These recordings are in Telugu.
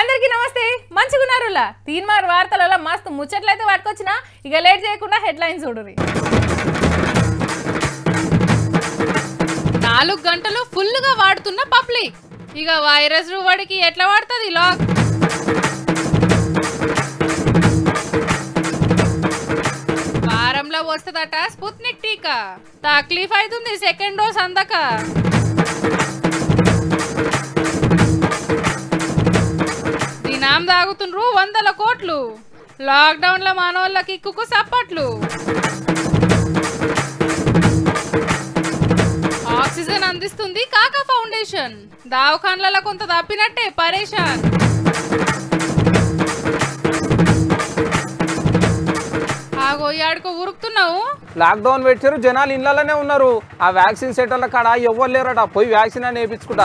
అందరికీ నమస్తే మంచిగున్నారులా తీన్మార్ వార్తలలో మస్తు ముచ్చట్లయితే పట్టుకొచ్చిన ఇక లేట్ చేయకుండా హెడ్లైన్స్ చూడురి నాలుగు గంటలు ఫుల్గా వాడుతున్న పబ్లిక్ ఇక వైరస్ వాడికి ఎట్లా వాడుతుంది లాక్ వారంలో వస్తుందట స్పుత్నిక్ టీకా తక్లీఫ్ అవుతుంది సెకండ్ డోస్ అందక దినాం తాగుతుండ్రు వందల కోట్లు లాక్డౌన్ లో మానవులకి కిక్కుకు సప్పట్లు ఆక్సిజన్ అందిస్తుంది కాకా ఫౌండేషన్ దావఖాన్లలో కొంత తప్పినట్టే పరేషాన్ ఆగో ఆడుకో ఉరుకుతున్నావు లాక్డౌన్ పెట్టారు జనాలు ఇళ్లలోనే ఉన్నారు ఆ వ్యాక్సిన్ సెంటర్ల కాడ ఎవ్వరు లేరట పోయి వ్యాక్సిన్ అని వేయించుకుంటా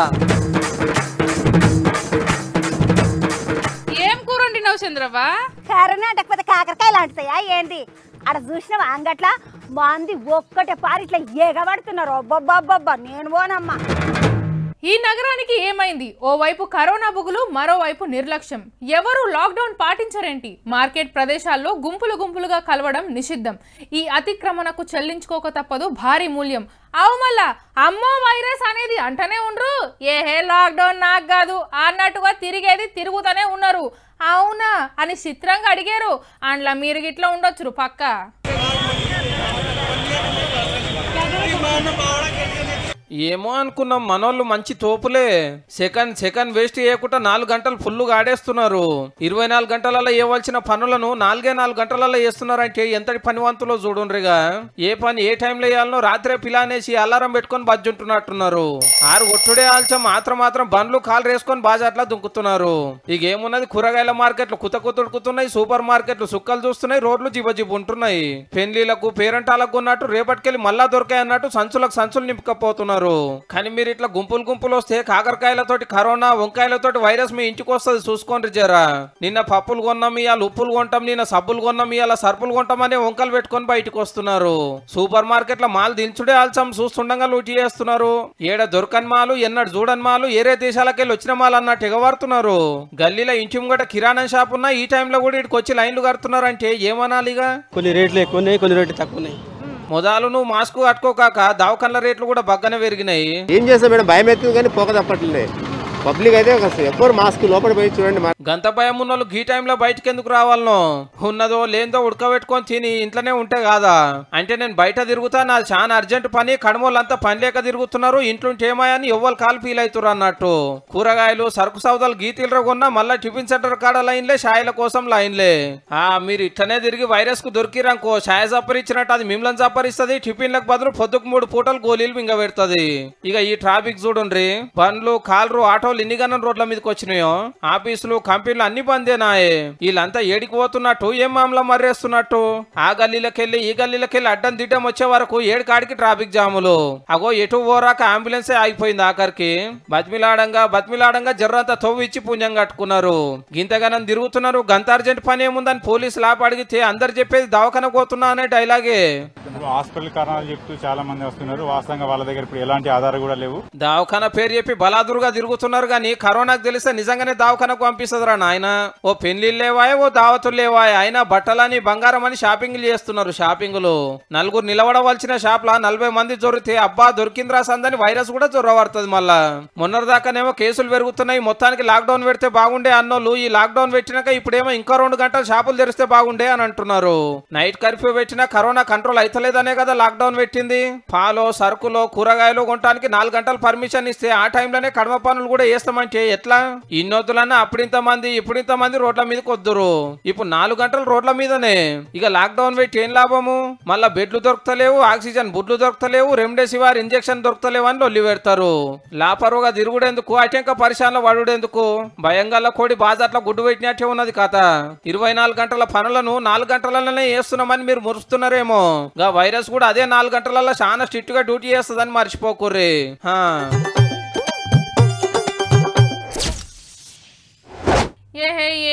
ఏం కూర వండినావు చంద్రవ్వ కరోనా అంటకపోతే కాకరకాయ లాంటితాయా ఏంది ఆడ చూసినావా అంగట్ల మంది ఒక్కటే పారి ఇట్లా ఎగబడుతున్నారు అబ్బబ్బబ్బబ్బా నేను పోనమ్మా ఈ నగరానికి ఏమైంది ఓవైపు కరోనా బుగులు మరోవైపు నిర్లక్ష్యం ఎవరు లాక్డౌన్ పాటించరేంటి మార్కెట్ ప్రదేశాల్లో గుంపులు గుంపులుగా కలవడం నిషిద్ధం ఈ అతిక్రమణకు చెల్లించుకోక తప్పదు భారీ మూల్యం అవు మళ్ళా అమ్మో వైరస్ అనేది అంటనే ఉండ్రు ఏహే లాక్డౌన్ నాకు కాదు అన్నట్టుగా తిరిగేది తిరుగుతూనే ఉన్నారు అవునా అని చిత్రంగా అడిగారు అండ్ల మీరు గిట్లా ఉండొచ్చురు పక్కా ఏమో అనుకున్నాం మనోళ్ళు మంచి తోపులే సెకండ్ సెకండ్ వేస్ట్ చేయకుండా నాలుగు గంటలు ఫుల్గా ఆడేస్తున్నారు ఇరవై నాలుగు గంటలలో ఇవ్వాల్సిన పనులను నాలుగే నాలుగు గంటలలో చేస్తున్నారంటే ఎంతటి పనివంతులో చూడుండ్రిగా ఏ పని ఏ టైంలో వేయాలనో రాత్రే పిలానేసి అలారం పెట్టుకొని బజ్జుంటున్నట్టున్నారు ఆరు ఒట్టుడే ఆల్చం మాత్రం మాత్రం బండ్లు కాలు వేసుకొని బాజాట్లా దుంకుతున్నారు ఇక ఏమున్నది కూరగాయల మార్కెట్లు కుత కుతుడుకుతున్నాయి సూపర్ మార్కెట్లు సుక్కలు చూస్తున్నాయి రోడ్లు జిబజిబు ఉంటున్నాయి పెళ్లిలకు పేరంటాలకు ఉన్నట్టు రేపటికెళ్ళి మళ్ళా దొరికాయి అన్నట్టు సంచులకు సంచులు నింపుకపోతున్నారు కానీ మీరు ఇట్లా గుంపులు గుంపులు వస్తే కాకరకాయలతోటి కరోనా వంకాయలతోటి వైరస్ మీ ఇంటికి వస్తుంది చూసుకోండి జరా నిన్న పప్పులు కొన్నాం ఇవాళ ఉప్పులు కొంటాం నిన్న సబ్బులు కొన్నాం ఇవాళ సరుపులు కొంటామని వంకలు పెట్టుకొని బయటకు వస్తున్నారు సూపర్ మార్కెట్ల మాల్ దించుడే ఆల్చం చూస్తుండగా లూటీ చేస్తున్నారు ఏడ దొరకని మాలు ఎన్నడు చూడని మాలు ఏరే దేశాలకెళ్ళి వచ్చిన మాలు అన్నట్టు ఎగవాడుతున్నారు గల్లీలో ఇంటి ముంగట కిరాణా షాప్ ఉన్నా ఈ టైంలో కూడా ఇక్కడికి వచ్చి లైన్లు కడుతున్నారంటే ఏమనాలిగా కొన్ని రేట్లు ఎక్కువ ఉన్నాయి కొన్ని రేట్లు తక్కువ ఉన్నాయి మొదలు నువ్వు మాస్క్ కట్టుకోకాక దవాఖాన్ల రేట్లు కూడా బగ్గనే పెరిగినాయి ఏం చేస్తాం మేడం భయం అవుతుంది కానీ పోక తప్పట్లే పబ్లిక్ అయితే ఒక ఎవ్వరు మాస్క్ లోపల పోయి చూడండి మా- గంత భయం ఉన్నోళ్ళు గీ టైంలో బయటకు ఎందుకు రావాలనో ఉన్నదో లేదో ఉడకబెట్టుకొని తిని ఇంట్లోనే ఉంటే కాదా అంటే నేను బయట తిరుగుతా నా చాలా అర్జెంట్ పని కడమోళ్ళంతా పని లేక తిరుగుతున్నారు ఇంట్లో ఉంటే ఏమాయని ఎవ్వరు కాలు ఫీల్ అవుతారు అన్నట్టు కూరగాయలు సరుకు సౌదాలు గీతీలు కొన్నా మళ్ళీ టిఫిన్ సెంటర్ కాడ లైన్లే షాయిల కోసం లైన్లే ఆ మీరు ఇట్లనే తిరిగి వైరస్ కు దొరికిరనుకో షాయ సప్పరిచ్చినట్టు అది మిమ్మల్ని సప్పరిస్తుంది టిఫిన్లకు బదులు పొద్దుకు మూడు పూటలు గోళీలు మింగ పెడుతుంది ఇక ఈ ట్రాఫిక్ చూడండి బండ్లు కాళ్ళు ఆటోలు ఎన్ని గణం రోడ్ల మీదకి వచ్చినాయో ఆఫీసులు కంపెనీలు అన్ని బందేనాయే వీళ్ళంతా ఏడికి పోతున్నట్టు ఏం మామలా మర్రేస్తున్నట్టు ఆ గల్లీలకెళ్ళి ఈ గల్లీలకెళ్ళి అడ్డం దిడ్డం వచ్చే వరకు ఏడు కాడికి ట్రాఫిక్ జాములు అగో ఎటు పోరాక అంబులెన్సే ఆగిపోయింది ఆఖరికి బతిమిలాడంగా బతిమిలాడంగా జర్రంతా తవ్వు ఇచ్చి పుణ్యం కట్టుకున్నారు గింతగానం తిరుగుతున్నారు గంత అర్జెంట్ పని ఏముందని పోలీసులు ఆపి అడిగితే అందరు చెప్పేది దవాఖాన పోతున్నా అనే డైలాగే ఇప్పుడు హాస్పిటల్ కారణాలు చెప్తూ చాలా మంది వస్తున్నారు వాస్తవంగా వాళ్ళ దగ్గర ఇప్పుడు ఎలాంటి ఆధారాలు కూడా లేవు దవాఖాన పేరు చెప్పి బలాదురుగా తిరుగుతున్నారు కానీ కరోనాకు తెలిస్తే నిజంగానే దవాఖానకు పంపిస్తుందిరా నాయన ఓ పెళ్లిళ్ళు లేవాయే ఓ దావతులు లేవాయే అయినా బట్టలని బంగారం అని షాపింగ్లు చేస్తున్నారు షాపింగ్లు నలుగురు నిలబడవలసిన షాప్ లా నలభై మంది దొరికితే అబ్బా దొరికిందిరా సందని వైరస్ కూడా చొరవడుతుంది మళ్ళా మొన్నటిదాకానేమో కేసులు పెరుగుతున్నాయి మొత్తానికి లాక్డౌన్ పెడితే బాగుండే అన్నోళ్ళు ఈ లాక్డౌన్ పెట్టినాక ఇప్పుడేమో ఇంకా రెండు గంటలు షాపులు తెరిస్తే బాగుండే అని అంటున్నారు నైట్ కర్ఫ్యూ పెట్టినా కరోనా కంట్రోల్ అయితలేదనే కదా లాక్డౌన్ పెట్టింది పాలో సరుకులో కూరగాయలు కొనడానికి నాలుగు గంటలు పర్మిషన్ ఇస్తే ఆ టైంలోనే కడమ పనులు కూడా చేస్తామంటే ఎట్లా ఇన్నొద్దులన్నా అప్పుడింత మంది ఇప్పుడింత మంది రోడ్ల మీదకి వద్దురు ఇప్పుడు నాలుగు గంటలు రోడ్ల మీదనే ఇక లాక్డౌన్ పెట్టి ఏం లాభము మళ్ళా బెడ్లు దొరుకుతలేవు ఆక్సిజన్ బుడ్లు దొరుకుతలేవు రెమ్డెసివిర్ ఇంజెక్షన్ దొరుకుతలేవు అని లొల్లి పెడతారు లాపరుగా తిరుగుడేందుకు అటెంక పరిశానలో పడుడేందుకు భయంగల కోడి బాజాట్ల గుడ్డు పెట్టినట్టే ఉన్నది కథ ఇరవై నాలుగు గంటల పనులను నాలుగు గంటలలోనే చేస్తున్నామని మీరు మురుస్తున్నారేమో గా వైరస్ కూడా అదే నాలుగు గంటలలో చాలా స్ట్రిక్ట్ గా డ్యూటీ చేస్తుందని మర్చిపోకుర్రి హా. ఏహే ఏం గిరా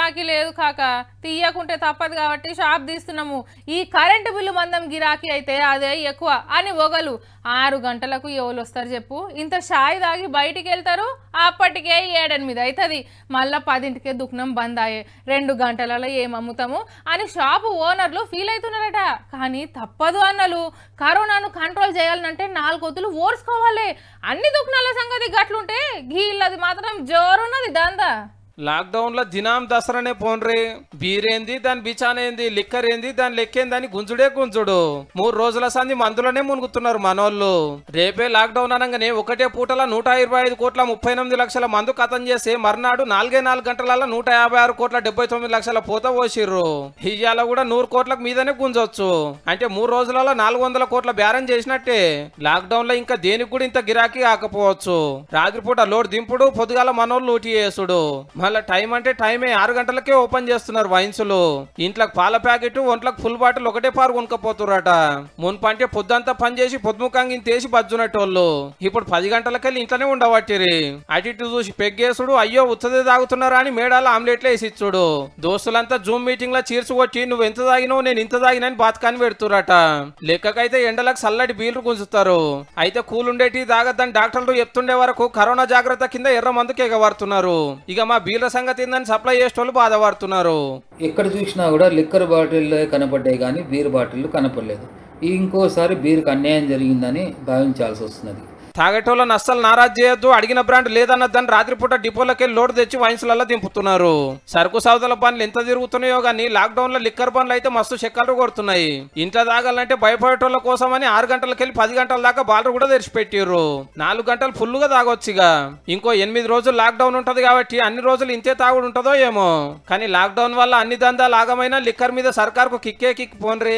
గిరాకీ లేదు కాక తీయకుంటే తప్పదు కాబట్టి షాప్ తీస్తున్నాము ఈ కరెంటు బిల్లు మందం గిరాకీ అయితే అదే ఎక్కువ అని ఒగలు ఆరు గంటలకు ఎవరు వస్తారు చెప్పు ఇంత షాయి తాగి బయటికి వెళ్తారు అప్పటికే ఏడెనిమిది అవుతుంది మళ్ళా పదింటికే దుఃఖనం బంద్ అయ్యే రెండు గంటలలో ఏం అమ్ముతాము అని షాపు ఓనర్లు ఫీల్ అవుతున్నారట కానీ తప్పదు అన్నలు కరోనాను కంట్రోల్ చేయాలంటే నాలుగు వద్దులు ఓర్చుకోవాలి అన్ని దుఃఖనాల సంగతి గట్లుంటే గీళ్ళది మాత్రం జోరున్నది దందా లాక్డౌన్ లో దినాం దసరానే పోన్రి బీరేంది దాని బిచానేంది లిక్కర్ ఏంది దాని లెక్కేంది అని గుంజుడే గుంజుడు మూడు రోజుల సంది మందులోనే మునుగుతున్నారు మనోళ్ళు రేపే లాక్డౌన్ అనగానే ఒకటే పూటల నూట ఇరవై ఐదు కోట్ల ముప్పై ఎనిమిది లక్షల మందు కథం చేసి మర్నాడు నాలుగే నాలుగు గంటలలో నూట యాభై ఆరు కోట్ల డెబ్బై తొమ్మిది లక్షల పూత పోసిర్రు ఇయ్యాల కూడా నూరు కోట్లకు మీదనే గుంజొచ్చు అంటే మూడు రోజులలో నాలుగు వందల కోట్ల బేరం చేసినట్టే లాక్డౌన్ లో ఇంకా దేనికి కూడా ఇంత గిరాకీ కాకపోవచ్చు రాత్రిపూట లోడ్ దింపుడు పొద్దుగాల మనోళ్ళు లూటి చేసుడు మళ్ళీ టైం అంటే టైమే ఆరు గంటలకే ఓపెన్ చేస్తున్నారు వైన్సులు ఇంట్లోకి పాల ప్యాకెట్ ఒంట్లకు ఫుల్ బాటిల్ ఒకటే పారు కొనుక్కపోతురట మున్పు అంటే పొద్దంతా పని చేసి పొద్దుముఖంగా ఇంతేసి బజ్జునట్టోళ్ళు ఇప్పుడు పది గంటలకెళ్ళి ఇంట్లోనే ఉండబట్టిరి అటు ఇటు చూసి పెగ్గేసుడు అయ్యో ఉత్తదే తాగుతున్నారా అని మేడాల ఆమ్లెట్లే వేసి ఇచ్చుడు దోస్తులంతా జూమ్ మీటింగ్ లో చీర్చు కొట్టి నువ్వు ఎంత తాగినావు నేను ఇంత తాగినని బాతకాని పెడుతురట లెక్కకైతే ఎండలకు చల్లటి బీర్లు గుంజుతారు అయితే కూల్ ఉండేటి తాగద్దని డాక్టర్లు చెప్తుండే వరకు కరోనా జాగ్రత్త కింద ఎర్ర మందుకి ఎగబడుతున్నారు ఇక మా బీర్ల సంగతి ఏందని సప్లై చేసేటోళ్ళు బాధపడుతున్నారు ఎక్కడ చూసినా కూడా లిక్కర్ బాటిల్ కనపడ్డాయి కానీ బీర్ బాటిల్ కనపడలేదు ఇంకోసారి బీర్కి అన్యాయం జరిగిందని భావించాల్సి వస్తున్నది తాగేటోళ్ళని అస్సలు నారాజ్ చేయొద్దు అడిగిన బ్రాండ్ లేదన్నదని రాత్రిపూట డిపోలోకి వెళ్ళి లోడ్ తెచ్చి వైన్స్లలో దింపుతున్నారు సరుకు సౌదల పనులు ఎంత తిరుగుతున్నాయో కానీ లాక్డౌన్ లో లిక్కర్ పనులు అయితే మస్తు చెక్కలు కొడుతున్నాయి ఇంట్లో తాగాలంటే భయపడేటోళ్ళ కోసమని ఆరు గంటలకు వెళ్ళి పది గంటల దాకా బాలర్ కూడా తెరిచిపెట్టిర్రు నాలుగు గంటలు ఫుల్ గా తాగొచ్చుగా ఇంకో ఎనిమిది రోజులు లాక్డౌన్ ఉంటది కాబట్టి అన్ని రోజులు ఇంతే తాగుడు ఉంటుందో ఏమో కానీ లాక్డౌన్ వల్ల అన్ని దందాలు ఆగమైన లిక్కర్ మీద సర్కార్కు కిక్కే కిక్ పోన్రే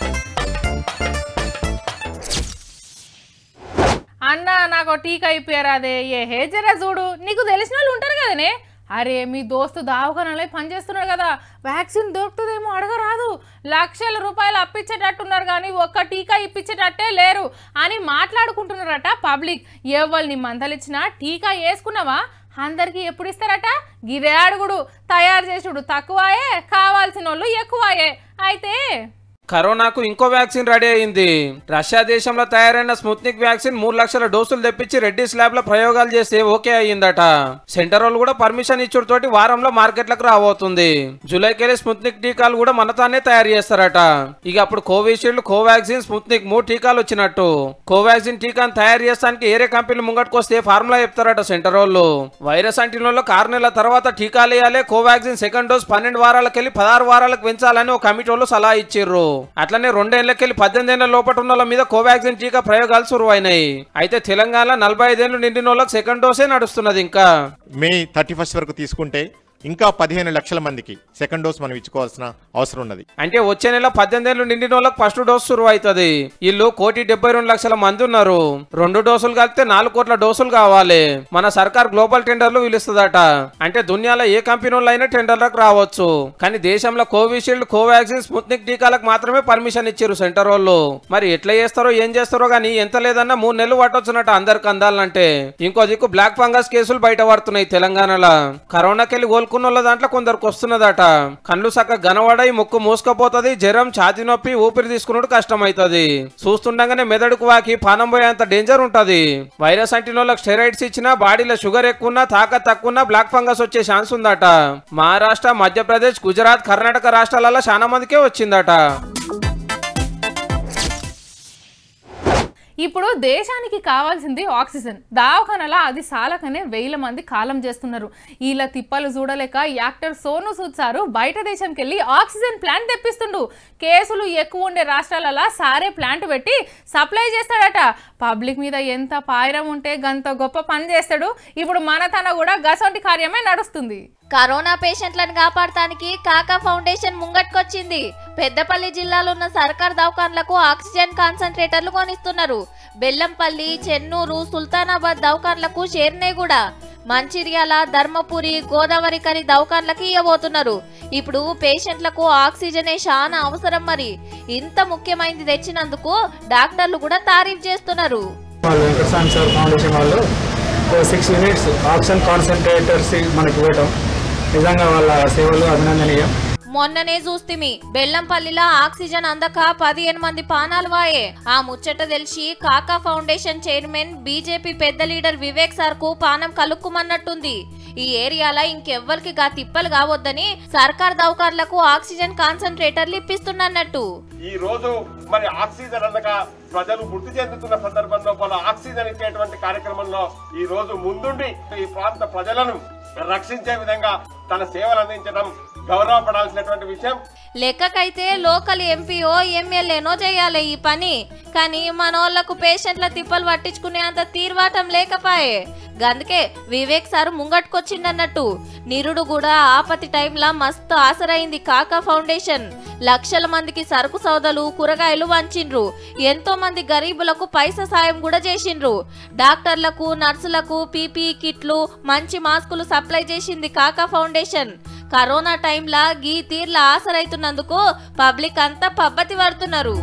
అన్న నాకు టీకా అయిపోయారు అదే ఏ హేజరా చూడు నీకు తెలిసిన వాళ్ళు ఉంటారు కదనే అరే మీ దోస్తు దావఖానలో పనిచేస్తున్నాడు కదా వ్యాక్సిన్ దొరుకుతుందేమో అడగరాదు లక్షల రూపాయలు అప్పించేటట్టున్నారు కానీ ఒక్క టీకా ఇప్పించేటట్టే లేరు అని మాట్లాడుకుంటున్నారట పబ్లిక్ ఎవరిని మందలిచ్చినా టీకా వేసుకున్నావా అందరికీ ఎప్పుడు ఇస్తారట గిదే అడుగుడు తయారు చేసుడు తక్కువాయే కావాల్సిన వాళ్ళు ఎక్కువాయే అయితే కరోనాకు ఇంకో వ్యాక్సిన్ రెడీ అయింది రష్యా దేశంలో తయారైన స్ముత్నిక్ వ్యాక్సిన్ మూడు లక్షల డోసులు తెప్పించి రెడ్డి స్లాబ్ లో ప్రయోగాలు చేస్తే ఓకే అయ్యిందట సెంటర్ వాళ్ళు కూడా పర్మిషన్ ఇచ్చుడు తోటి వారంలో మార్కెట్లకు రాబోతుంది జూలైకెళ్ళి స్ముత్నిక్ టీకాలు కూడా మనతానే తయారు చేస్తారట ఇక అప్పుడు కోవిషీల్డ్ కోవాక్సిన్ స్ముత్నిక్ మూడు టీకాలు వచ్చినట్టు కోవాక్సిన్ టీకాను తయారు చేస్తానికి ఏరే కంపెనీలు ముంగట్టుకు వస్తే ఫార్ములా చెప్తారట సెంటర్ వాళ్ళు వైరస్ అంటిన వాళ్ళకి ఆరు నెలల తర్వాత టీకాలు వేయాలి కోవాక్సిన్ సెకండ్ డోస్ పన్నెండు వారాలకు వెళ్ళి పదహారు వారాలకు పెంచాలని ఒక కమిటీ వాళ్ళు సలహా ఇచ్చిర్రు అట్లనే రెండేళ్లకెళ్ళి పద్దెనిమిది ఏళ్ల లోపల ఉన్న వాళ్ళ మీద కోవాక్సిన్ టీకా ప్రయోగాలు సురువైనాయి అయితే తెలంగాణ నలభై ఐదేళ్లు నిండిన వాళ్ళకి సెకండ్ డోసే నడుస్తున్నది ఇంకా మే థర్టీ ఫస్ట్ వరకు తీసుకుంటే ఇంకా పదిహేను లక్షల మందికి సెకండ్ డోస్ మనం ఇచ్చుకోవాల్సిన అవసరం ఉన్నది అంటే వచ్చే నెల పద్దెనిమిది ఏళ్ళు నిండిన వాళ్ళకి ఫస్ట్ డోస్ సురువు అవుతుంది వీళ్ళు కోటి డెబ్బై రెండు లక్షల మంది ఉన్నారు రెండు డోసులు కలిపితే నాలుగు కోట్ల డోసులు కావాలి మన సర్కార్ గ్లోబల్ టెండర్లు పిలుస్తుందట అంటే దునియాలో ఏ కంపెనీ వాళ్ళు అయినా టెండర్లకు రావచ్చు కానీ దేశంలో కోవిషీల్డ్ కోవాక్సిన్ స్పుత్నిక్ టీకాలకు మాత్రమే పర్మిషన్ ఇచ్చారు సెంటర్ వాళ్ళు మరి ఎట్లా చేస్తారో ఏం చేస్తారో కానీ ఎంత లేదన్నా మూడు నెలలు పట్టొచ్చునట అందరికి అందాలంటే ఇంకో దిక్కు బ్లాక్ ఫంగస్ కేసులు బయట పడుతున్నాయి తెలంగాణలో కరోనాకెళ్ళి కోలుకున్న వాళ్ళ దాంట్లో కొందరికి వస్తున్నదట కళ్ళు సక్క గనవడై ముక్కు మూసుకపోతుంది జ్వరం ఛాతి నొప్పి ఊపిరి తీసుకున్నట్టు కష్టమైతుంది చూస్తుండగానే మెదడుకు వాకి పానం పోయేంత డేంజర్ ఉంటది వైరస్ అంటిన వాళ్ళకి స్టెరాయిడ్స్ ఇచ్చినా బాడీలో షుగర్ ఎక్కువ తాకత్ తక్కువ బ్లాక్ ఫంగస్ వచ్చే ఛాన్స్ ఉందట మహారాష్ట్ర మధ్యప్రదేశ్ గుజరాత్ కర్ణాటక రాష్ట్రాలలో చాలా మందికే వచ్చిందట ఇప్పుడు దేశానికి కావాల్సింది ఆక్సిజన్ దావఖానలా అది సాలకనే వేల మంది కాలం చేస్తున్నారు ఇలా తిప్పలు చూడలేక యాక్టర్ సోను సూద్ సారు బయట దేశంకి వెళ్ళి ఆక్సిజన్ ప్లాంట్ తెప్పిస్తుండు కేసులు ఎక్కువ ఉండే రాష్ట్రాలలో సారే ప్లాంట్ పెట్టి సప్లై చేస్తాడట పబ్లిక్ మీద ఎంత పాయిరం ఉంటే గంత గొప్ప పని చేస్తాడు ఇప్పుడు మన తన కూడా గసొంటి కార్యమే నడుస్తుంది కరోనా పేషెంట్లను కాపాడటానికి కాకా ఫౌండేషన్ ముంగట్కొచ్చింది పెద్దపల్లి జిల్లాలో ఉన్న సర్కార్ దవాఖాన్లకు ఆక్సిజన్ కాన్సన్ట్రేటర్లు కొనిస్తున్నారు బెల్లంపల్లి చెన్నూరు సుల్తానాబాద్ దవాఖాన్లకు షేర్నేగూడ మంచిర్యాల ధర్మపురి గోదావరి కని దవాఖాన్లకి ఇవ్వబోతున్నారు ఇప్పుడు పేషెంట్లకు ఆక్సిజనే చాలా అవసరం మరి ఇంత ముఖ్యమైనది తెచ్చినందుకు డాక్టర్లు కూడా తారీఫ్ చేస్తున్నారు వాళ్ళు వెంకటస్వామి సార్ ఫౌండేషన్ వాళ్ళు సిక్స్ యూనిట్స్ ఆక్సిజన్ కాన్సన్ట్రేటర్స్ మనకి ఇవ్వటం నిజంగా వాళ్ళ సేవలు అభినందనీయం మొన్ననే చూస్తిమి బెల్లంపల్లిలో ఆక్సిజన్ అందక పదిహేను మంది పానాలు వాయే ఆ ముచ్చట తెలిసి కాకా ఫౌండేషన్ చైర్మన్ బీజేపీ పెద్ద లీడర్ వివేక్ సార్ కు పానం కలుక్కుమన్నట్టుంది ఈ ఏరియాలో ఇంకెవ్వరికి గా తిప్పలు కావద్దని సర్కార్ దౌకార్లకు ఆక్సిజన్ కాన్సన్ట్రేటర్లు ఇప్పిస్తున్నట్టు ఈ రోజు మరి ఆక్సిజన్ అందక ప్రజలు మృతి చెందుతున్న సందర్భంలో వాళ్ళ ఆక్సిజన్ ఇచ్చేటువంటి కార్యక్రమంలో ఈ రోజు ముందుండి ఈ ప్రాంత ప్రజలను రక్షించే విధంగా తన సేవలు అందించడం గౌరవపడాల్సినటువంటి విషయం లెక్కకైతే లోకల్ ఎంపీఓ ఎమ్మెల్యేనో చేయాలి ఈ పని కానీ మనోళ్లకు పేషెంట్ల తిప్పలు పట్టించుకునే అంత తీర్వాటం లేకపాయే గందుకే వివేక్ సార్ ముంగట్టుకొచ్చిండన్నట్టు నిరుడు కూడా ఆపతి టైంలా మస్తు ఆసరైంది కాకా ఫౌండేషన్ లక్షల మందికి సరుకు సౌదలు కూరగాయలు వంచిండ్రు ఎంతో మంది గరీబులకు పైసా సాయం కూడా చేసిండ్రు డాక్టర్లకు నర్సులకు పీపీఈ కిట్లు మంచి మాస్కులు సప్లై చేసింది కాకా ఫౌండేషన్ కరోనా టైంలా గీ తీర్ల ఆసరైతున్నందుకు పబ్లిక్ అంతా పబ్బతి పడుతున్నారు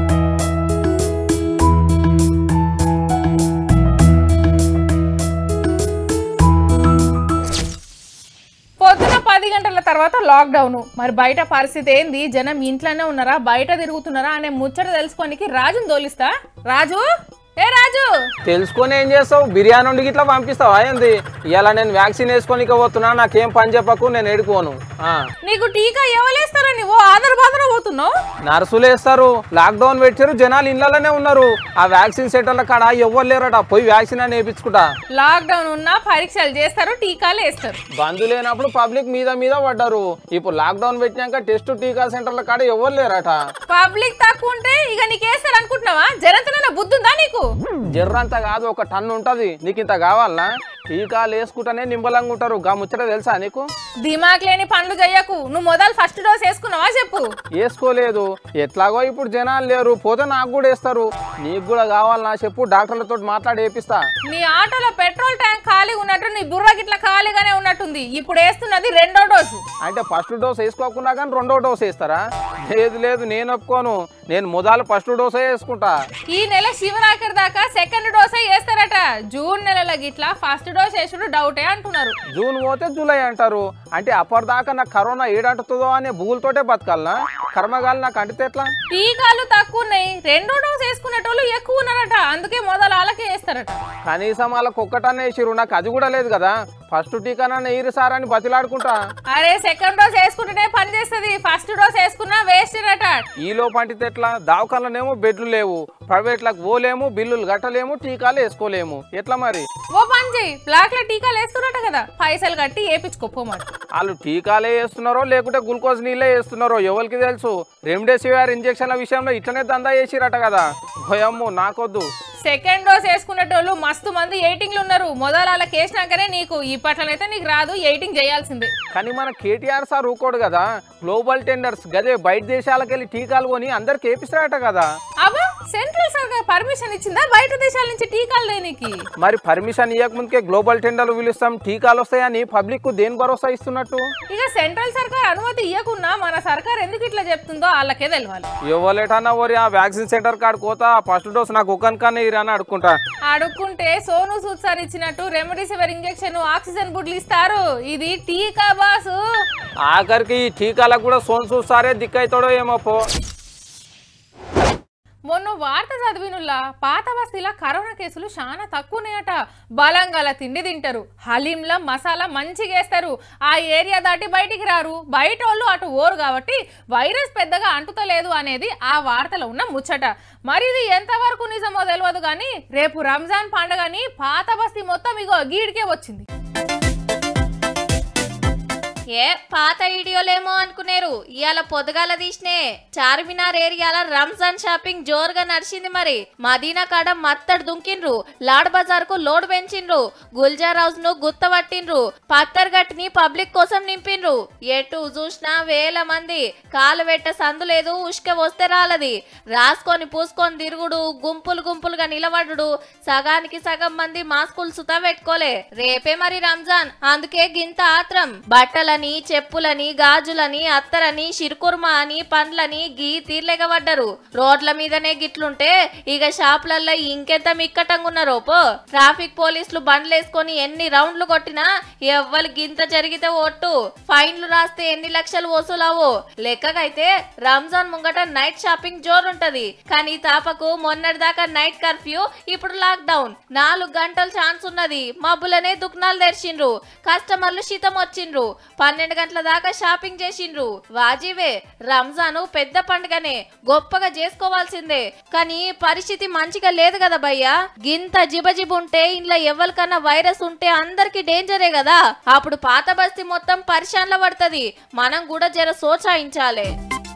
పొద్దున పది గంటల తర్వాత లాక్డౌన్ మరి బయట పరిస్థితి ఏంది జనం ఇంట్లోనే ఉన్నారా బయట తిరుగుతున్నారా అనే ముచ్చట తెలుసుకోనికి రాజుని తోలిస్తా రాజు ఏ రాజు తెలుసుకొని ఏం చేస్తావు బిర్యానీ వండికి ఇట్లా పంపిస్తావా ఏంది ఇలా నేను వ్యాక్సిన్ వేసుకోనికి పోతున్నా నాకేం పని చెప్పకు నేను ఎడుకోను ఆ. నీకు టీకా ఎవలేస్తారా నువ్వు ఆధార్ బాధన పోతున్నావు నర్సులు వేస్తారు లాక్డౌన్ పెట్టారు జనాలు ఇళ్లలోనే ఉన్నారు ఆ వ్యాక్సిన్ సెంటర్ల కాడ ఎవ్వరు లేరట పోయి వ్యాక్సిన్ అని వేయించుకుంటా లాక్డౌన్ ఉన్నా పరీక్షలు చేస్తారు టీకాలు వేస్తారు బంధు లేనప్పుడు పబ్లిక్ మీద మీద పడ్డారు ఇప్పుడు లాక్డౌన్ పెట్టినాక టెస్ట్ టీకా సెంటర్ల కాడ ఎవ్వరు లేరట పబ్లిక్ తక్కువ ఉంటే ఇక నీకు వేస్తారు అనుకుంటున్నావా జరంతనైనా బుద్ధి ఉందా నీకు జర్రంతా కాదు ఒక టన్ను ఉంటది నీకు ఇంత కావాలనా టీకాలు వేసుకుంటానే నింబలంగా ఉంటారు గా ముచ్చట తెలుసా నీకు దిమాక్ లేని పనులు చెయ్యకు నువ్వు మొదలు ఫస్ట్ డోస్ వేసుకున్నావా చెప్పు వేసుకోలేదు ఎట్లాగో ఇప్పుడు జనాలు లేరు పోతే నాకు కూడా వేస్తారు నీకు కూడా కావాలనా చెప్పు డాక్టర్లతో మాట్లాడి వేపిస్తా నీ ఆటోలో పెట్రోల్ ట్యాంక్ ఖాళీ ఉన్నట్టు నీ బుర్ర గిట్ల ఖాళీగానే ఉన్నట్టుంది ఇప్పుడు వేస్తున్నది రెండో డోసు అంటే ఫస్ట్ డోస్ వేసుకోకుండా కానీ రెండో డోస్ వేస్తారా లేదు లేదు నేను ఒప్పుకోను నేను మొదలు ఫస్ట్ డోసే వేసుకుంటా ఈ నెల శివరాఖరి దాకా సెకండ్ డోసే వేస్తారట జూన్ నెలల గిట్ల ఫస్ట్ డోస్ వేసుడు డౌటే అంటున్నారు జూన్ పోతే జూలై అంటారు అంటే అప్పటిదాకా నాకు కరోనా ఏడంటుతుందో అనే బూగులతోటే బతకాలనా కర్మగాలి నాకు అంటితే ఎట్లా టీకాలు తక్కువ ఉన్నాయి రెండో డోస్ వేసుకునేటోళ్ళు ఎక్కువ ఉన్నారట అందుకే మొదలు వాళ్ళకే వేస్తారట కనీసం వాళ్ళకి ఒక్కటనే వేసిరు నాకు అది కూడా లేదు కదా ఫస్ట్ టీకానన్నా వేయరు సార్ అని బతిలాడుకుంటా అరే సెకండ్ డోస్ వేసుకుంటేనే పని చేస్తుంది ఫస్ట్ డోస్ వేసుకున్నా వేస్ట్ అట ఈ లోపంటితే ఎట్లా దావకాలనేమో బెడ్లు లేవు ప్రైవేట్లకు పోలేము బిల్లులు కట్టలేము టీకాలు వేసుకోలేము ఎట్లా మరి ఓ పని చెయ్యి బ్లాక్ లో టీకాలు వేస్తున్నట్ట కదా పైసలు కట్టి వేపించుకోపోమాట వాళ్ళు టీకాలే వేస్తున్నారో లేకుంటే గ్లూకోజ్ నీళ్ళే వేస్తున్నారో ఎవరికి తెలుసు రెమ్డెసివిర్ ఇంజక్షన్ల విషయంలో ఇట్లనే దందా చేసిరట కదా భయమ్ము నాకొద్దు సెకండ్ డోస్ వేసుకునేటోళ్ళు మస్తు మంది ఎయిటింగ్లు ఉన్నారు మొదలు వాళ్ళకి వేసినాకనే నీకు ఇప్పట్లనైతే నీకు రాదు ఎయిటింగ్ చేయాల్సిందే కానీ మన కేటీఆర్ సార్ ఊకోడు కదా గ్లోబల్ టెండర్స్ గదే బయట దేశాలకు వెళ్ళి టీకాలు కొని అందరికి వేపిస్తారట కదా అబ్బా సెంట్రల్ సర్కార్ పర్మిషన్ ఇచ్చిందా బయట దేశాల నుంచి టీకాలు దేనికి మరి పర్మిషన్ ఇవ్వకముందుకే గ్లోబల్ టెండర్లు పిలుస్తాం టీకాలు వస్తాయని పబ్లిక్ కు దేని భరోసా ఇస్తున్నట్టు ఇక సెంట్రల్ సర్కార్ అనుమతి ఇవ్వకున్నా మన సర్కార్ ఎందుకు ఇట్లా చెప్తుందో వాళ్ళకే తెలియాలి ఇవ్వలేటన్నా ఓరి ఆ వ్యాక్సిన్ సెంటర్ కాడ కోతా ఫస్ట్ డోస్ నాకు ఒక్కనికన్నా ఇరని అడుక్కుంటా అడుక్కుంటే సోను సూద్ సార్ ఇచ్చినట్టు రెమెడీసివిర్ ఇంజెక్షన్ ఆక్సిజన్ బుడ్లు ఇస్తారు ఇది టీకా బాసు ఆఖరికి ఈ టీకాలకు కూడా సోన్ చూస్తారే దిక్కైతాడో ఏమో పో మొన్న వార్త చదివినుల్లా పాత బస్తీల కరోనా కేసులు చాలా తక్కువనేయట బలంగల తిండి తింటారు హలీంల మసాలా మంచిగా వేస్తారు ఆ ఏరియా దాటి బయటికి రారు బయట వాళ్ళు అటు ఓరు కాబట్టి వైరస్ పెద్దగా అంటుతలేదు అనేది ఆ వార్తలో ఉన్న ముచ్చట మరి ఇది ఎంతవరకు నిజమో తెలియదు కానీ రేపు రంజాన్ పండగని పాత బస్తీ మొత్తం ఇగో గీడికే వచ్చింది ఏ పాత వీడియోలేమో అనుకునేరు ఇవాళ పొద్దుగాల తీసినే చార్మినార్ ఏరియాల రంజాన్ షాపింగ్ జోరుగా నడిచింది మరి మదీనా కాడ మత్తడు దుంకిండ్రు లాడ్ బజార్ కు లోడ్ పెంచిండ్రు గుల్జార్ హౌస్ ను గుత్తపట్టిండ్రు పత్తర్ గట్టిని పబ్లిక్ కోసం నింపిండ్రు ఎటు చూసినా వేల మంది కాలు పెట్ట సందు లేదు ఉష్క వస్తే రాలది రాసుకొని పూసుకొని తిరుగుడు గుంపులు గుంపులుగా నిలబడుడు సగానికి సగం మంది మాస్కులు సుతా పెట్టుకోలే రేపే మరి రంజాన్ అందుకే గింత ఆత్రం బట్టల నగలని చెప్పులని గాజులని అత్తరని షిర్కుర్మా అని పండ్లని గీ తీర్లెగబడ్డరు రోడ్ల మీదనే గిట్లుంటే ఇక షాపులల్లో ఇంకెంత మిక్కటంగా ఉన్నారో పో ట్రాఫిక్ పోలీసులు బండ్లేసుకొని ఎన్ని రౌండ్లు కొట్టినా ఎవ్వరు గింత జరిగితే ఒట్టు ఫైన్లు రాస్తే ఎన్ని లక్షలు వసూలవు లెక్కకైతే రంజాన్ ముంగట నైట్ షాపింగ్ జోరుంటది కానీ తాపకు మొన్నటి దాకా నైట్ కర్ఫ్యూ ఇప్పుడు లాక్డౌన్ నాలుగు గంటల ఛాన్స్ ఉన్నది మబ్బులనే దుకాణాలు తెరిచిండ్రు కస్టమర్లు శీతం వచ్చిండ్రు పన్నెండు గంటల దాకా షాపింగ్ చేసిండ్రు వాజీవే రంజాను పెద్ద పండుగనే గొప్పగా చేసుకోవాల్సిందే కానీ పరిస్థితి మంచిగా లేదు కదా భయ్యా గింత జిబజిబు ఉంటే ఇంట్లో ఎవరికన్నా వైరస్ ఉంటే అందరికి డేంజరే కదా అప్పుడు పాత బస్తీ మొత్తం పరిశాన్ల పడుతుంది మనం కూడా జర సోచాయించాలి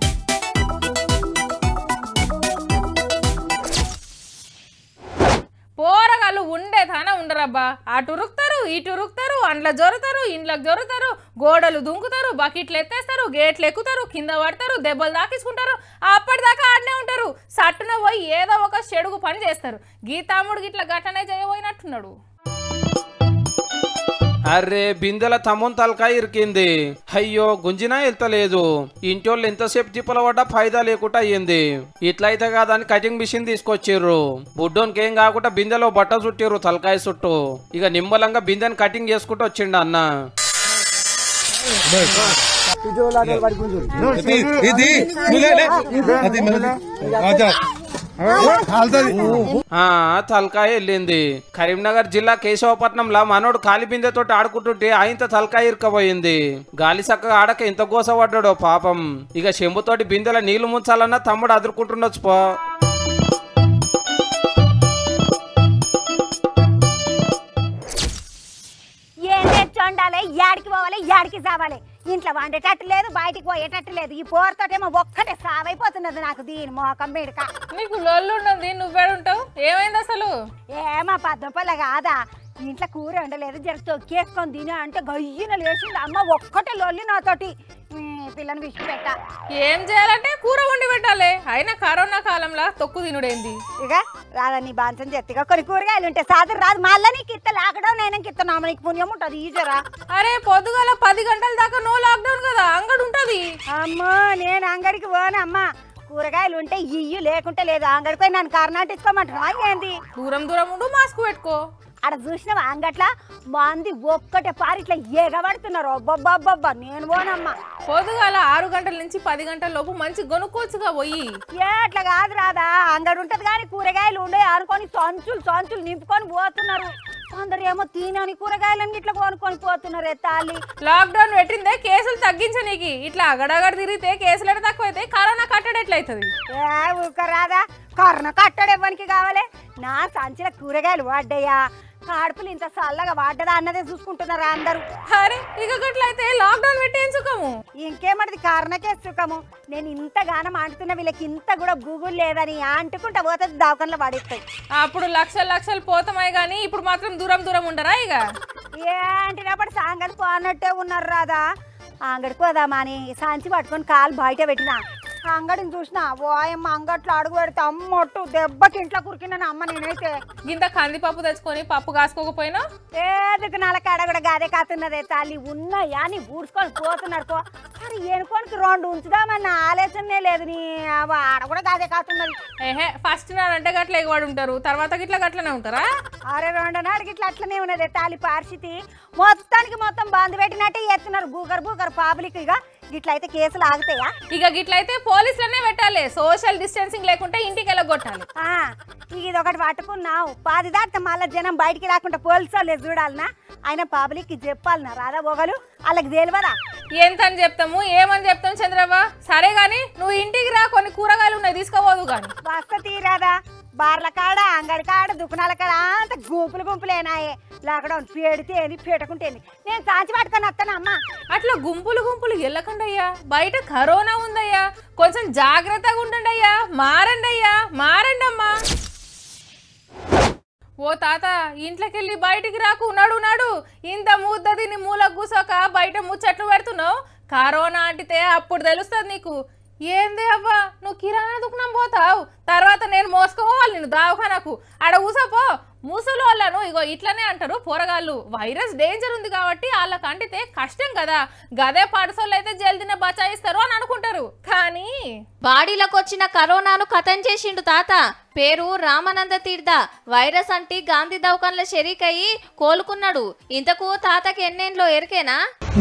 పోరగాళ్ళు ఉండే తాన ఉండరబ్బా అటు ఉరుకుతారు ఇటు ఉరుకుతారు అండ్ల జొరుతారు ఇండ్లకు జొరుతారు గోడలు దుంకుతారు బకెట్లు ఎత్తేస్తారు గేట్లు ఎక్కుతారు కింద పడతారు దెబ్బలు దాకించుకుంటారు అప్పటిదాకా ఆడనే ఉంటారు సట్టున పోయి ఏదో ఒక చెడుగు పని చేస్తారు గీతాముడు గిట్ల ఘటనే చేయబోయినట్టున్నాడు అరే బిందెల తమ్మున్ తలకాయ ఇరికింది అయ్యో గుంజినా వెళ్తలేదు ఇంటోళ్ళు ఎంతసేపు తిప్పల పడ్డా ఫైదా లేకుండా అయ్యింది ఇట్లయితే కాదని కటింగ్ మిషన్ తీసుకొచ్చిర్రు బుడ్డోనికి ఏం కాకుండా బిందెలో బట్ట చుట్టిర్రు తలకాయ చుట్టూ ఇక నిమ్మలంగా బిందెని కటింగ్ చేసుకుంటూ వచ్చిండు అన్న ఆ తలకాయ వెళ్ళింది కరీంనగర్ జిల్లా కేశవపట్నంలో మనోడు కాలి బిందెతో ఆడుకుంటుంటే ఆయనతో తలకాయ ఇరుకపోయింది గాలి చక్కగా ఆడక ఇంత గోసపడ్డాడో పాపం ఇక చెంబుతోటి బిందెల నీళ్లు ముంచాలన్నా తమ్ముడు అదురుకుంటుండొచ్చు పో ఏం తెచ్చొండాలి యాడికి పోవాలి యాడికి సావాలి ఇంట్లో వండేటట్టు లేదు బయటికి పోయేటట్టు లేదు ఈ పోరుతోటేమో ఒక్కటే సావైపోతున్నది నాకు దీని మోకం మీడక నీకు లొల్లు ఉన్నది నువ్వేడుంటావు ఏమైంది అసలు ఏమా పద్దపల్ల కాదా ఇంట్లో కూర వండలేదు జర తొక్కేసుకొని తిను అంటే గయ్యన లేచింది అమ్మ ఒక్కటే లొల్లి నాతోటి ఈ పిల్లని విసిపెట్ట ఏం చేయాలంటే కూర వండి పెట్టాలి అయినా కరోనా కాలంలో తొక్కు తినుడేంది ఇక రాదా నీ బాంచం చెత్తగా కొన్ని కూరగాయలు ఉంటాయి సాదరు రాదు మళ్ళీ నీకు ఇత్త లాగడం నేను ఇస్తున్నాము నీకు పుణ్యం ఉంటుంది ఈజరా అరే పొద్దుగాల పది గంటల దాకా నో లాక్డౌన్ కదా అంగడి ఉంటది అమ్మో నేను అంగడికి పోనమ్మా కూరగాయలు ఉంటే ఇయ్యి లేకుంటే లేదు అంగడికి పోయి నన్ను కర్ణాటించుకోమంటున్నావా ఏంది దూరం దూరం ఉండు మాస్క్ పెట్టుకో ఆడ చూసినావా అంగట్ల మంది ఒక్కటే పారి ఇట్లా ఎగబడుతున్నారు అబ్బబ్బబ్బబ్బా నేను పోనమ్మా పొద్దుగాల ఆరు గంటల నుంచి పది గంటల లోపు మంచి కొనుక్కోవచ్చుగా పోయి ఏ అట్లా కాదు రాదా అంగడి ఉంటది కానీ కూరగాయలు ఉండే అనుకొని సంచులు సంచులు నింపుకొని పోతున్నారు కొందరు ఏమో తినని కూరగాయలన్నీ ఇట్లా కొనుక్కొని పోతున్నారు ఎత్తాలి లాక్డౌన్ పెట్టిందే కేసులు తగ్గించనీకి ఇట్లా అగడగడ తిరిగితే కేసులు ఎడ తక్కువ అయితే కరోనా కట్టడి ఎట్లయితుంది ఏ ఊక రాదా కర్ణ కట్టడు ఇవ్వనికి కావాలి నా సంచిన కూరగాయలు వాడ్డయ్యా కడుపులు ఇంత చల్లగా వాడ్డదా అన్నదే చూసుకుంటున్నారా అందరూ అరే ఇక గట్లయితే లాక్డౌన్ పెట్టేం సుఖము ఇంకేమన్నది కారణకే సుఖము నేను ఇంతగానం అంటున్నా వీళ్ళకి ఇంత కూడా గూగుల్ లేదని అంటుకుంటా పోతుంది దవాఖానలో పడిస్తాయి అప్పుడు లక్షలు లక్షలు పోతామాయి కానీ ఇప్పుడు మాత్రం దూరం దూరం ఉండరా ఇక ఏంటినప్పుడు సాంగతి పోనట్టే ఉన్నారు రాదా అంగడికి పోదామా అని సంచి పట్టుకొని కాలు బయట పెట్టిన అంగడిని చూసిన ఓయమ్మ అంగట్లో అడుగు పెడితే అమ్మొట్టు దెబ్బకి ఇంట్లో కురికినాను అమ్మ నేనైతే గింత కందిపప్పు తెచ్చుకొని పప్పు కాసుకోకపోయినా ఏదుకు నలకాడ కూడా గాదే కాతున్నదే తల్లి ఉన్నాయా అని ఊడ్చుకొని పోతున్నారు పో అరే ఏనుకోనికి రెండు ఉంచుదామన్న ఆలోచనే లేదు నీ అవ్వ ఆడ కూడా గాదే కాతున్నది ఏహే ఫస్ట్ నాడంటే గట్ల ఎగవాడు ఉంటారు తర్వాత గిట్ల గట్లనే ఉంటారా అరే రెండు నాడికి ఇట్లా అట్లనే ఉన్నది తాలి పరిస్థితి మొత్తానికి మొత్తం బంద్ పెట్టినట్టే ఎత్తున్నారు బూగర్ బూగర్ పబ్లిక్ ఇక ఇట్లయితే కేసులు ఆగుతాయా ఇక గిట్లయితే పోలీసులనే పెట్టాలి సోషల్ డిస్టెన్సింగ్ లేకుంటే ఇంటికి వెళ్ళగొట్టాలి ఆ, ఇది ఒకటి పట్టుకున్నావు పాది దాకా మళ్ళీ జనం బయటికి రాకుండా పోలీసు వాళ్ళు చూడాలనా ఆయన పబ్లిక్ చెప్పాలనా రాదా బొగలు వాళ్ళకి తెలియదా ఎంత అని చెప్తాము ఏమని చెప్తాం చంద్రవ్వ సరే గాని నువ్వు ఇంటికి రా కొన్ని కూరగాయలు ఉన్నాయి తీసుకోవద్దు గాని వస్త తీరాదా బార్ల కాడ అంగడి కాడ దుకాణాల కాడ అంత గుంపులు గుంపులేనాయే లాక్డౌన్ పెడితే ఏంది పెట్టుకుంటే ఏంది. నేను సాంచి పట్టుకొని వస్తాను అమ్మా అట్లా గుంపులు గుంపులు వెళ్ళకండి అయ్యా బయట కరోనా ఉందయ్యా కొంచెం జాగ్రత్తగా ఉండండి అయ్యా మారండి అయ్యా మారండి అమ్మా ఓ తాత ఇంట్లోకెళ్ళి బయటికి రాకు నడు నడు ఇంత ముద్ద తిని మూల కూసోక బయట ముచ్చట్లు పెడుతున్నావు కరోనా అంటితే అప్పుడు తెలుస్తుంది నీకు ఏంది అవ్వా నువ్వు కిరాణా దుకాణం పోతావు తర్వాత నేను మోసుకోవాలి నేను దావఖానకు ఆడ కూసోపో ముసలోళ్ళను ఇగో ఇట్లనే అంటారు పోరగాళ్ళు వైరస్ డేంజర్ ఉంది కాబట్టి వాళ్ళకి అంటితే కష్టం కదా గదే పాడసోళ్ళు అయితే జల్దినే బచాయిస్తారు అని అనుకుంటారు కానీ బాడీలకు వచ్చిన కరోనాను ఖతం చేసిండు తాత పేరు రామానంద తీర్థ వైరస్ అంటి గాంధీ దవాఖాన్ల షరీక్ అయ్యి కోలుకున్నాడు ఇంతకు తాతకి ఎన్నేండ్లో ఎరికేనా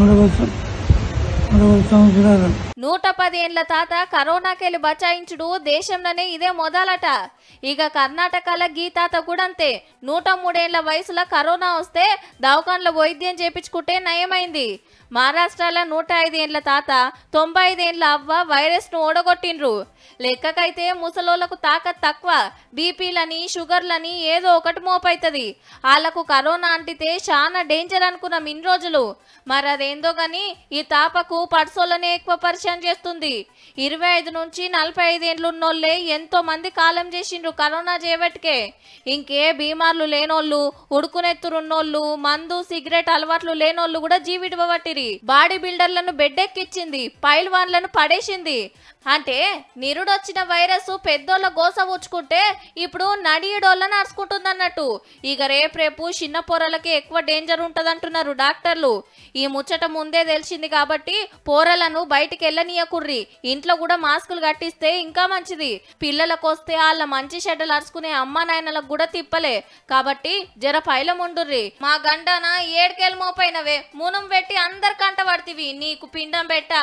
నూట పదేండ్ల తాత కరోనాకెళ్ళి బచాయించుడు దేశంలోనే ఇదే మొదలట ఇక కర్ణాటకల గీ తాత కూడా అంతే నూట మూడేళ్ల వయసులో కరోనా వస్తే దవాఖాన్లో వైద్యం చేపించుకుంటే నయమైంది మహారాష్ట్రలో నూట ఐదేండ్ల తాత తొంభై ఐదేండ్ల అవ్వ వైరస్ను ఓడగొట్టిండ్రు లెక్కకైతే ముసలోళ్లకు తాకత్ తక్కువ బీపీలని షుగర్లని ఏదో ఒకటి మోపైతుంది వాళ్ళకు కరోనా అంటితే చాలా డేంజర్ అనుకున్నాం ఇన్ని రోజులు మరి అదేందో గాని ఈ తాపకు పర్సోళ్ళనే ఎక్కువ పరిచయం చేస్తుంది ఇరవై ఐదు నుంచి నలభై ఐదేండ్లు ఉన్నోళ్ళే ఎంతో మంది కాలం చేసిండ్రు కరోనా చేయబట్టికే ఇంకే బీమార్లు లేనోళ్ళు ఉడుకునెత్తురున్నోళ్ళు మందు సిగరెట్ అలవాట్లు లేనోళ్ళు కూడా జీవిడబట్టిరి బాడీ బిల్డర్లను బెడ్డెక్కిచ్చింది పైల్వాన్లను పడేసింది అంటే నిరుడొచ్చిన వైరస్ పెద్దోళ్ళ గోస ఉచ్చుకుంటే ఇప్పుడు నడియుడోళ్ళ నడుచుకుంటుందన్నట్టు ఇక రేపు రేపు చిన్న పొరలకి ఎక్కువ డేంజర్ ఉంటదంటున్నారు డాక్టర్లు ఈ ముచ్చట ముందే తెలిసింది కాబట్టి పోరలను బయటికి వెళ్ళనీయకుర్రి ఇంట్లో కూడా మాస్కులు కట్టిస్తే ఇంకా మంచిది పిల్లలకు వస్తే వాళ్ళ మంచి షెడ్డలు అరుచుకునే అమ్మ నాయనలకు కూడా తిప్పలే కాబట్టి జర పైలం ఉండుర్రి మా గండాన ఏడుకేలు మోపైనవే మునం పెట్టి అందరు కంట పడుతీవి నీకు పిండం పెట్టా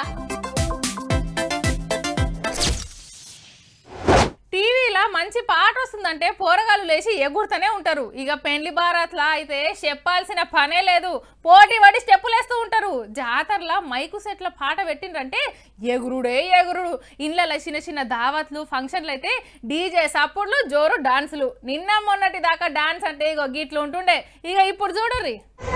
టీవీలో మంచి పాట వస్తుందంటే పోరగాళ్ళు లేచి ఎగురుతూనే ఉంటారు ఇక పెండ్లి బారాత్లా అయితే చెప్పాల్సిన పనే లేదు పోటీ పడి స్టెప్పులు వేస్తూ ఉంటారు జాతరలా మైకు సెట్ల పాట పెట్టిండ్రంటే ఎగురుడే ఎగురుడు ఇళ్ళలో చిన్న చిన్న దావత్లు ఫంక్షన్లు అయితే డీజే సప్పుడులు జోరు డాన్సులు నిన్న మొన్నటి దాకా డాన్స్ అంటే ఇగో గీట్లు ఉంటుండే ఇక ఇప్పుడు చూడర్రి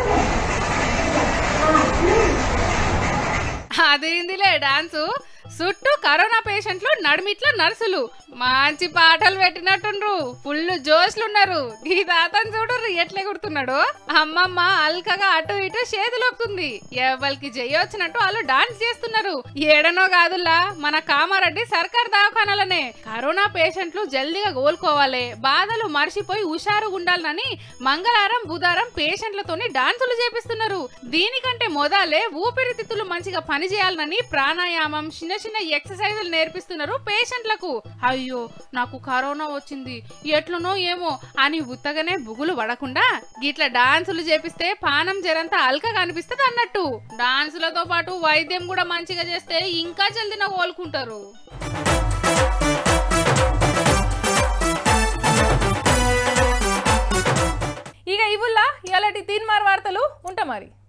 అదేందిలే డాన్సు చుట్టూ కరోనా పేషెంట్లు నడిమిట్ల నర్సులు మంచి పాటలు పెట్టినట్టుండ్రు ఫుల్ జోష్లున్నారు ఈ తాతను చూడరు ఎట్లా గుర్తున్నాడు అమ్మమ్మ అల్కగా అటు ఇటు చేతులోపుతుంది ఎవరికి జయొచ్చినట్టు వాళ్ళు డాన్స్ చేస్తున్నారు ఏడనో కాదులా మన కామారెడ్డి సర్కార్ దవాఖానాలనే కరోనా పేషెంట్లు జల్దీగా కోలుకోవాలి బాధలు మర్చిపోయి హుషారుగా ఉండాలని మంగళవారం బుధవారం పేషెంట్లతోని డాన్సులు చేపిస్తున్నారు దీనికంటే మొదలే ఊపిరితిత్తులు మంచిగా పనిచేయాలని ప్రాణాయామం చిన్న చిన్న ఎక్సర్సైజులు నేర్పిస్తున్నారు పేషెంట్లకు అయ్యో నాకు కరోనా వచ్చింది ఎట్లనో ఏమో అని ఉత్తగానే బుగులు పడకుండా గిట్ల డాన్సులు చేపిస్తే పానం జరంతా అల్కగా అనిపిస్తుంది అన్నట్టు డాన్సులతో పాటు వైద్యం కూడా మంచిగా చేస్తే ఇంకా జల్దిన కోలుకుంటారు ఇక ఇవుల్లా ఇలాంటి తీన్మార్ వార్తలు ఉంటా మరి